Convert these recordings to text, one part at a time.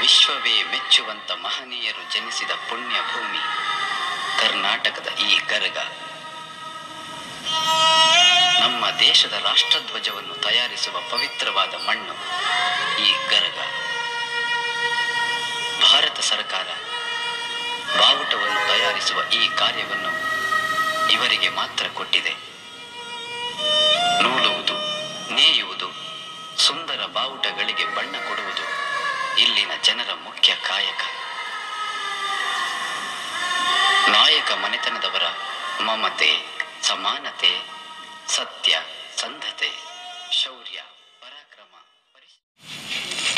ವಿಶ್ವವೇ ಮೆಚ್ಚುವಂತ ಮಹನೀಯರು ಜನಿಸಿದ ಪುಣ್ಯ ಭೂಮಿ ಕರ್ನಾಟಕದ ಈ ಗರಗ ನಮ್ಮ ದೇಶದ ರಾಷ್ಟ್ರಧ್ವಜವನ್ನು ತಯಾರಿಸುವ ಪವಿತ್ರವಾದ ಮಣ್ಣು ಈ ಗರಗ ಭಾರತ ಸರ್ಕಾರ ಬಾವುಟವನ್ನು ತಯಾರಿಸುವ ಈ ಕಾರ್ಯವನ್ನು ಇವರಿಗೆ ಮಾತ್ರ ಕೊಟ್ಟಿದೆ ನೂಲುವುದು ನೇಯುವುದು ಸುಂದರ ಬಾವುಟಗಳಿಗೆ ಬಣ್ಣ ಕೊಡುವುದು ಇಲ್ಲಿನ ಜನರ ಮುಖ್ಯ ಕಾಯಕ ನಾಯಕ ಮನೆತನದವರ ಮಮತೆ ಸಮಾನತೆ ಸತ್ಯ ಸಂಧತೆ ಶೌರ್ಯ ಪರಾಕ್ರಮ ಪರಿಶ್ರಮ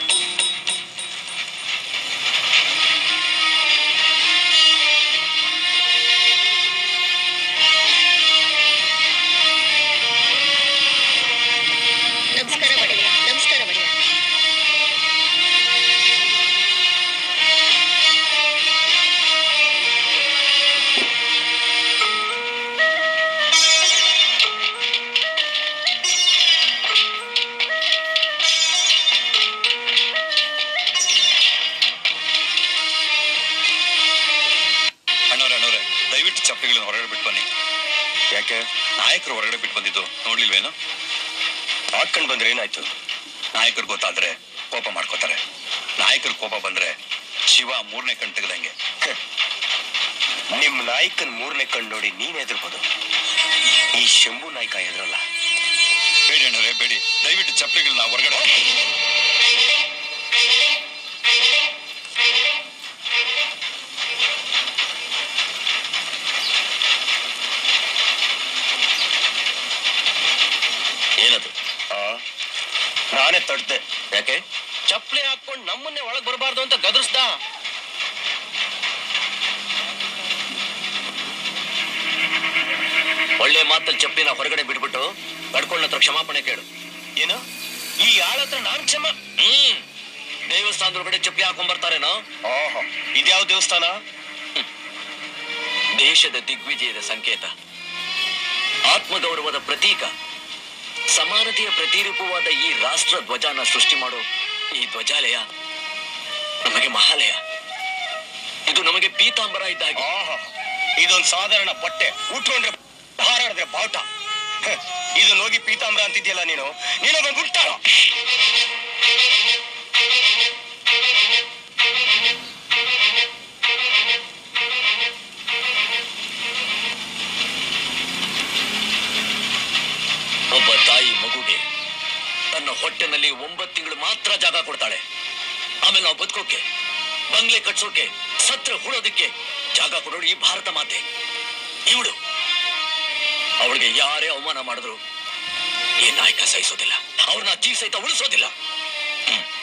ನಮಸ್ಕಾರ ಒಡೆಯ ನಮಸ್ಕಾರ ಒಡೆಯ ಅಣ್ಣವ್ರೆ ಅಣ್ಣವ್ರೆ ದಯವಿಟ್ಟು ಚಪ್ಪಲಿಗಳನ್ನ ಹೊರಗಡೆ ಬಿಟ್ಟು ಬನ್ನಿ ಯಾಕೆ ನಾಯಕರು ಹೊರಗಡೆ ಬಿಟ್ಟು ಬಂದಿದ್ದು ನೋಡ್ಲಿಲ್ವೇನು ಹಾಕೊಂಡ್ ಬಂದ್ರೆ ಏನಾಯ್ತು ನಾಯಕರು ಗೊತ್ತಾದ್ರೆ ಕೋಪ ಮಾಡ್ಕೋತಾರೆ ನಾಯಕರು ಕೋಪ ಬಂದ್ರೆ ಶಿವ ಮೂರನೇ ಕಣ್ ತೆಗ್ದಂಗೆ ನಿಮ್ ನಾಯಕನ್ ಮೂರನೇ ಕಣ್ಣು ನೋಡಿ ನೀನ್ ಎದುರ್ಬೋದು ಈ ಶಂಭು ನಾಯಕ ಎದುರಲ್ಲ ಬೇಡಿ ಅಣ್ಣವ್ರೆ ಬೇಡಿ ದಯವಿಟ್ಟು ಚಪ್ಪಲಿಗಳನ್ನ ಹೊರಗಡೆ ಏನದು ಆ ನಾನೇ ತಡ್ದೆ ಯಾಕೆ ಚಪ್ಪಲಿ ಹಾಕೊಂಡು ನಮ್ಮನ್ನೇ ಒಳಗ್ ಬರಬಾರ್ದು ಅಂತ ಗದರ್ಸ್ದ ಒಳ್ಳೆ ಮಾತಲ್ಲಿ ಚಪ್ಪಲಿನ ಹೊರಗಡೆ ಬಿಟ್ಬಿಟ್ಟು ಕಡ್ಕೊಂಡ ಹತ್ರ ಕ್ಷಮಾಪಣೆ ಕೇಳು ಏನು ಈ ಆಳ ಹತ್ರ ನಾನ್ ಕ್ಷಮ ಹ್ಮ್ ದೇವಸ್ಥಾನದೊಳಗಡೆ ಚಪ್ಪಲಿ ಹಾಕೊಂಡ್ ಬರ್ತಾರೇನೋ ಓಹೋ ಇದ್ಯಾವ ದೇವಸ್ಥಾನ ದೇಶದ ದಿಗ್ವಿಜಯದ ಸಂಕೇತ ಆತ್ಮಗೌರವದ ಪ್ರತೀಕ ಸಮಾನತೆಯ ಪ್ರತಿರೂಪವಾದ ಈ ರಾಷ್ಟ್ರ ಧ್ವಜನ ಸೃಷ್ಟಿ ಮಾಡೋ ಈ ಧ್ವಜಾಲಯ ನಮಗೆ ಮಹಾಲಯ ಇದು ನಮಗೆ ಪೀತಾಂಬರ ಇದ್ದಾಗೆ ಇದೊಂದು ಸಾಧಾರಣ ಬಟ್ಟೆ ಉಟ್ಕೊಂಡ್ರೆ ಹಾರಾಡಿದ್ರೆ ಬಾವುಟ ಹ, ಇದು ಹೋಗಿ ಪೀತಾಂಬರ ಅಂತಿದ್ಯಲ್ಲ ನೀನು ನೀನೊಬ್ಬ ಮುಟ್ಟಾಳ ಒಬ್ಬ ತಾಯಿ ಮಗುಗೆ ತನ್ನ ಹೊಟ್ಟೆನಲ್ಲಿ ಒಂಬತ್ತು ತಿಂಗಳು ಮಾತ್ರ ಜಾಗ ಕೊಡ್ತಾಳೆ ಆಮೇಲೆ ನಾವು ಬದುಕೋಕೆ ಬಂಗ್ಲೆ ಕಟ್ಸೋಕೆ ಸತ್ರ ಹುಳೋದಕ್ಕೆ ಜಾಗ ಕೊಡೋಳು ಈ ಭಾರತ ಮಾತೆ ಇವಳು ಅವಳಿಗೆ ಯಾರೇ ಅವಮಾನ ಮಾಡಿದ್ರು ಈ ನಾಯಕ ಸಹಿಸೋದಿಲ್ಲ ಅವ್ರನ್ನ ಜೀವ ಸಹಿತ ಉಳಿಸೋದಿಲ್ಲ ಹ್ಮ್.